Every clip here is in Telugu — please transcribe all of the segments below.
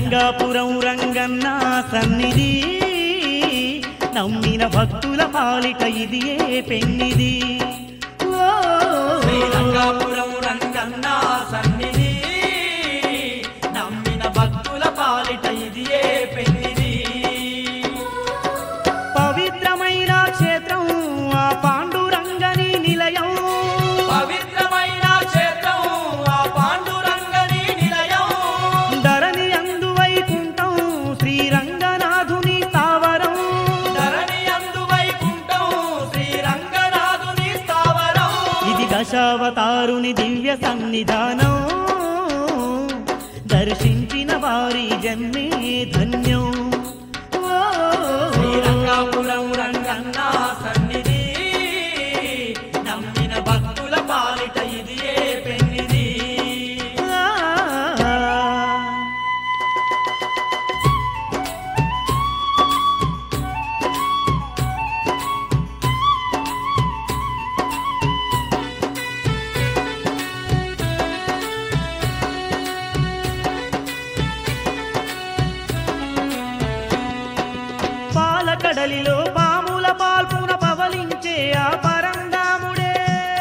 శ్రీరంగాపురం రంగన్న సన్నిధి నమ్మిన భక్తుల పాలిట ఇది ఏ పెన్నిది ఓ, శ్రీరంగాపురం రంగన్న సన్నిధి నమ్మిన భక్తుల పాలిట ఇది ఏ పెన్నిది పవిత్రమైన క్షేత్రం ఆ పాండురంగని నిలయం పవిత్రమైన క్షేత్రం ఆ పాండురంగని నిలయం ధరణి అందు వైకుంఠం శ్రీరంగనాథుని తావరం ధరణి అందు వైకుంఠం శ్రీరంగనాథుని స్థావరం ఇది దశావతారుని దివ్య సన్నిధానం దర్శించిన వారి జన్మే ధన్యం ఓ, శ్రీరంగాపురం రంగన్న సన్నిధి నమ్మిన భక్తుల పాలిట ఇది ఏ పెన్నిది ఆ. పాలకడలిలో పాముల పాల్పున పవలించే ఆ పరందాముడే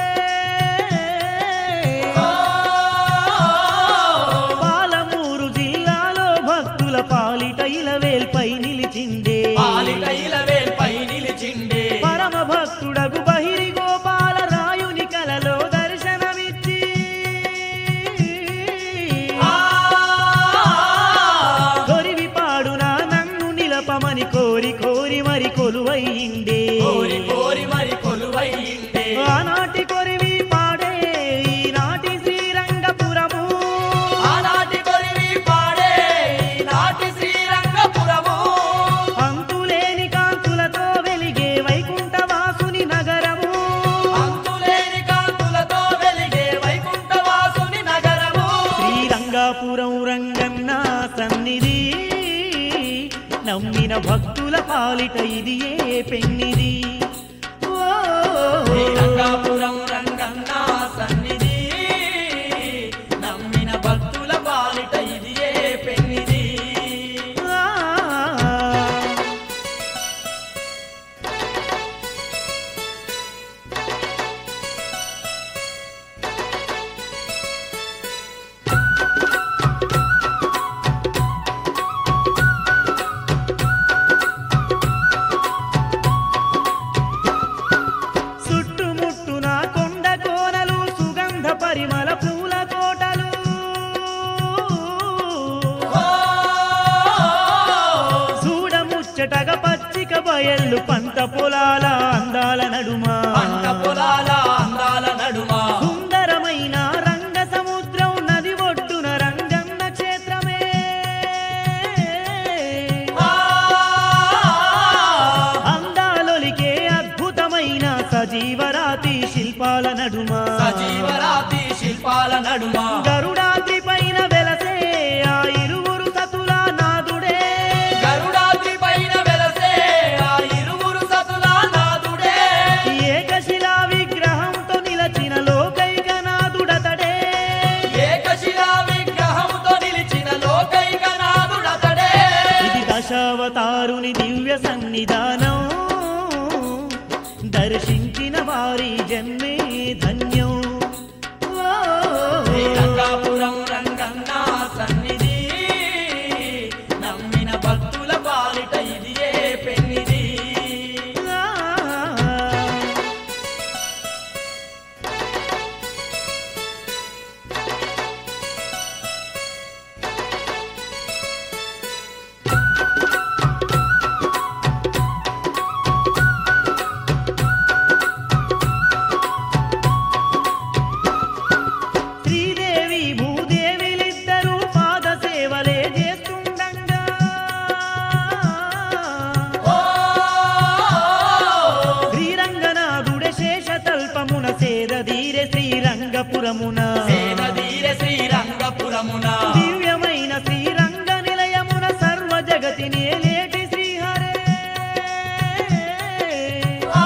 పాలమూరు జిల్లాలో భక్తుల పాలిట ఇలవేల్పై నిలిచిందే పాలిట ఇలవేల్పై నిలిచిండే పరమ భక్తుడగు బహిరి గోపాల రాయుని కలలో దర్శనమిచ్చి ఆ దొరివి పాడున నన్ను నిలపమని కోరి కోరి మరి కొలువయిందే కోరి కోరి మరి కొలువైండే ఆనాటి కొరివి పాడే ఈనాటి శ్రీరంగపురము ఆనాటి కొరివి పాడే నాటి శ్రీరంగపురము అంతులేని కాంతులతో వెలిగే వైకుంఠవాసుని నగరము అంతులేని కాంతులతో వెలిగే వైకుంఠవాసుని నగరము శ్రీరంగాపురం రంగన్న సన్నిధి నమ్మిన భక్తుల పాలిట ఇది ఏ పెన్నిది ఓ, శ్రీరంగాపురం రంగన్న సన్నిధి నమ్మిన భక్తుల పాలిట ఇది ఏ పెన్నిది ఆ. చుట్టుముట్టున కొండ కోనలు సుగంధ పరిమళ పూల తోటలు చూడముచ్చటగా పచ్చిక బయళ్ళు పంట పొలాల అందాల నడుమ పంట పొలాల అందాల నడుమ సుందరమైన రంగ సముద్రం నది ఒడ్డున రంగన్న క్షేత్రమే ఆ అందాలొలికే అద్భుతమైన సజీవరాతి శిల్పాల నడుమ సజీవరాతి శిల్పాల నడుమ గరుడాద్రి పైన వెలసే ఆ ఇరువురు సతుల నాదుడే గరుడాద్రి పైన వెలసే ఆ ఇరువురు సతుల నాదుడే ఏకశిలా విగ్రహంతో నిలచిన లోకైక నాదుడతడే ఏకశిలా విగ్రహంతో నిలిచిన లోకైక నాదుడతడే ఇది దశావతారుని దివ్య సన్నిధానం దర్శించిన వారి జన్మే ధన్యం ఓ, శ్రీరంగాపురం రంగన్న సన్నిధి నమ్మిన భక్తుల పాలిట ఇది ఏ పెన్నిది ఆ. శ్రీదేవి భూదేవిలిద్దరూ పాద సేవలే చేస్తుండగా ఓ శ్రీరంగనాథుడే శేషతల్పమున సేదధీరె శ్రీరంగపురమున సేనదీర శ్రీరంగపురమున దివ్యమైన శ్రీరంగ నిలయమున సర్వ జగతిని లేటి శ్రీహరే ఆ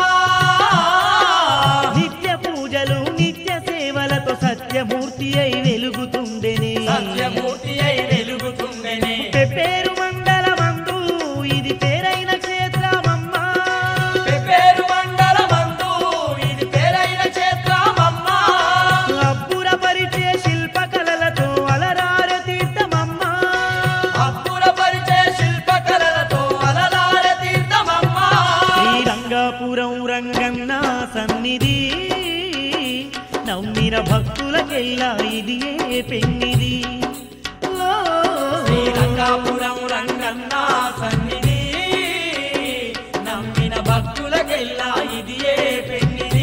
నిత్య పూజలు నిత్య సేవలతో సత్యమూర్తి అయి వెలుగుతుండెని సత్యమూర్తి అయి వెలుగుతుండెనే పెప్పేరు మండలమందు ఇది పేరైన క్షేత్రమమ్మ పేరు మండలమందు ఇది పేరైన క్షేత్రమమ్మ అబ్బుర పరిచే శిల్పకళలతో అలరార తీర్థమమ్మ అబ్బురపరిచే శిల్పకళలతో అలలార తీర్థమమ్మ శ్రీరంగాపురం రంగన్న సన్నిధి నమ్మిన భక్తులకెల్లా ఇది ఏ పెన్నిది ఓ, శ్రీరంగాపురం రంగన్న సన్నిధి నమ్మిన భక్తులకెల్లా ఇది ఏ పెన్నిది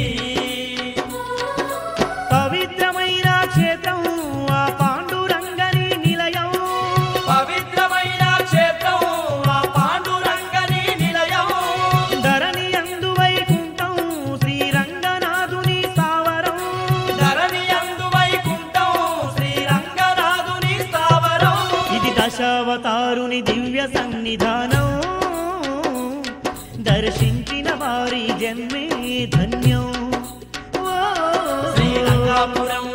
పవిత్రమైన క్షేత్రం ఆ పాండురంగని నిలయం పవిత్రమైన క్షేత్రం ఆ పాండురంగని నిలయం ధరణి అందు వైకుంఠం శ్రీరంగనాథుని స్థావరం ధరణి అందు వైకుంఠం శ్రీరంగనాథుని స్థావరం ఇది దశావతారుని దివ్య సన్నిధానం దర్శించిన వారి జన్మే ధన్యం ఓ, శ్రీరంగాపురం